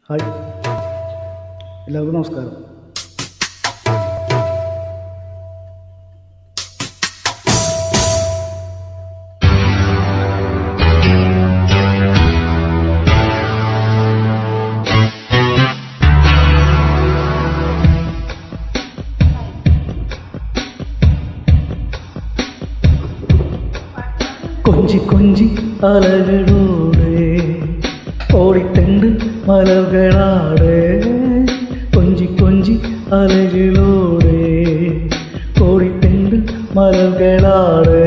hi എല്ലാവർക്കും നമസ്കാരം കൊഞ്ചി കൊഞ്ചി അലകളോടെ ഓടിത്തണ്ട് മലകളാടെ കൊഞ്ചി കൊഞ്ചി അലകളോടെ ഓടിത്തണ്ട് മലകളാടെ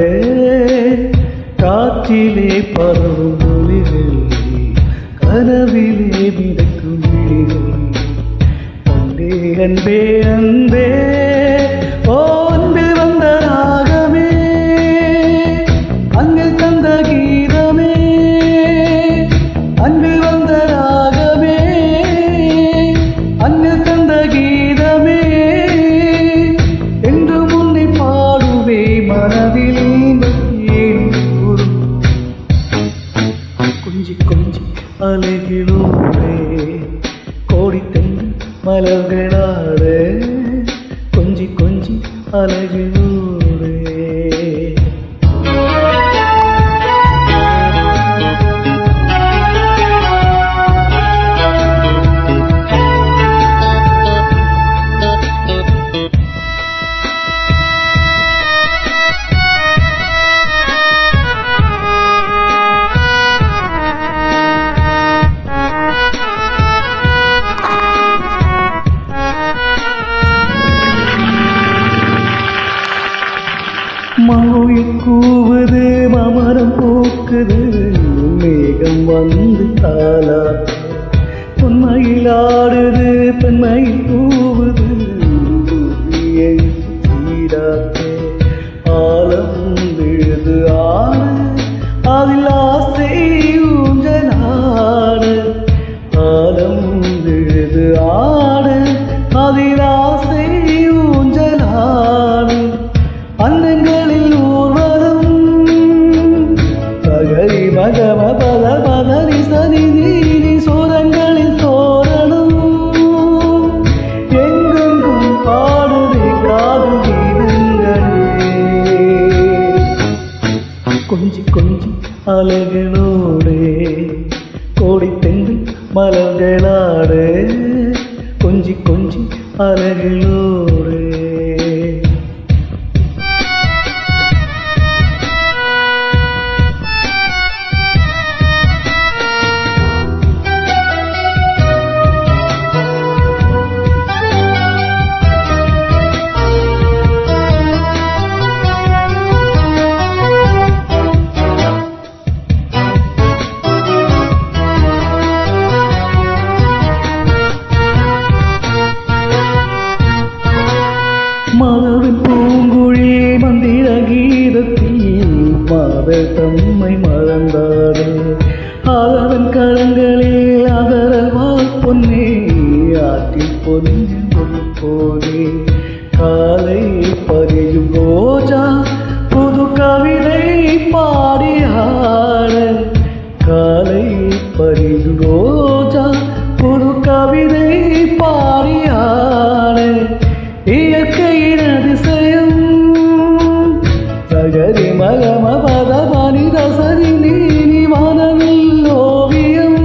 കാറ്റിലെ പറവും പുലികൾ കനവിലെ മിതക്കും വിളികൾ அன்பே அன்பே அன்பே ஓ அன்பே வந்த ராகமே அங்கில் தந்த கீதமே அன்பில் வந்த ராகமே அங்கில் தந்த கீதமே என்று முன்னை பாடுவே மனதில் இன்பத்தேன் கொஞ்சி கொஞ்சி அலைகளோடே கோடித்தென்று மலர்களாடே கொஞ்சி கொஞ்சி அலைகளோடே மொழி கூவுது மமரம் போக்குது மேகம் வந்து தாளாட்டு பொன்மையில் ஆடுது பெண்மையில் கூவுது புதியை சீராட்டு ஆலம் விழுது ஆடு அதில் ஆசை ஊஞ்சலாடு ஆலம் விழுது ஆடு அதில் ஆசை ஊஞ்சலாடு அன்னங்களில் ஊர்வலம் சகரி மகம பத பதனி சனி நீரி சோரங்களில் தோரணம் எங்கெங்கும் பாடுதே காது கீதங்களே கொஞ்சி கொஞ்சி அலைகளோடே கோடித்தென்று மலர்களாடே கொஞ்சி கொஞ்சி அலைகளோடே மலவின் பூங்குழி மந்திர கீதத்தில் மாதர் தம்மை மறந்தாடு ஆதவன் கரங்களில் அதரவால் பொன்னே ஆற்றில் பொன்னும் போனே காலை பறியும் ரோஜா புது கவிதை பாடியாட காலை பறியும் ரோஜா புது கவிதை பாடியாட இயற்கையின் அதிசயம் சகரி மகம பத மனித சரி நீனி வானவில் ஓவியம்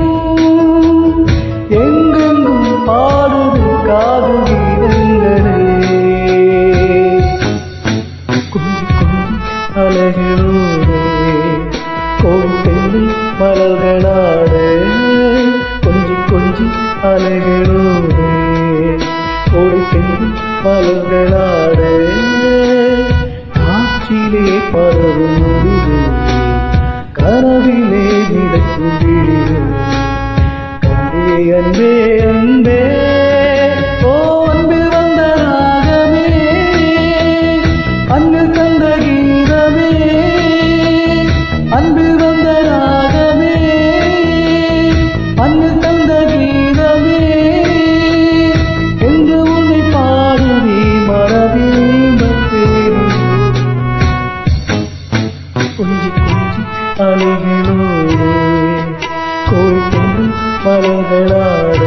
எங்கெங்கும் பாடுது காது கீதங்களே கொஞ்சி கொஞ்சி அழகளோடே கோடித்தென்று மலர்களாடே கொஞ்சி கொஞ்சி அழகளோடே கோடித்தென்று மலர்களாடே காற்றிலே பரவும் முடிவு கனவிலே மிதக்கும் விழிவு கண்டே அன்பே அன்பே ஓ அன்பில் வந்த ராகமே அன்பில் தந்த கீதமே அன்பில் வந்த ராகமே அன்பில் தந்த கீதமே என்று உன்னை பாடுவே மனதில் மத்தேனும் கொஞ்சி கொஞ்சி அலைகளோடு கோழித்தென்று மலர்களாட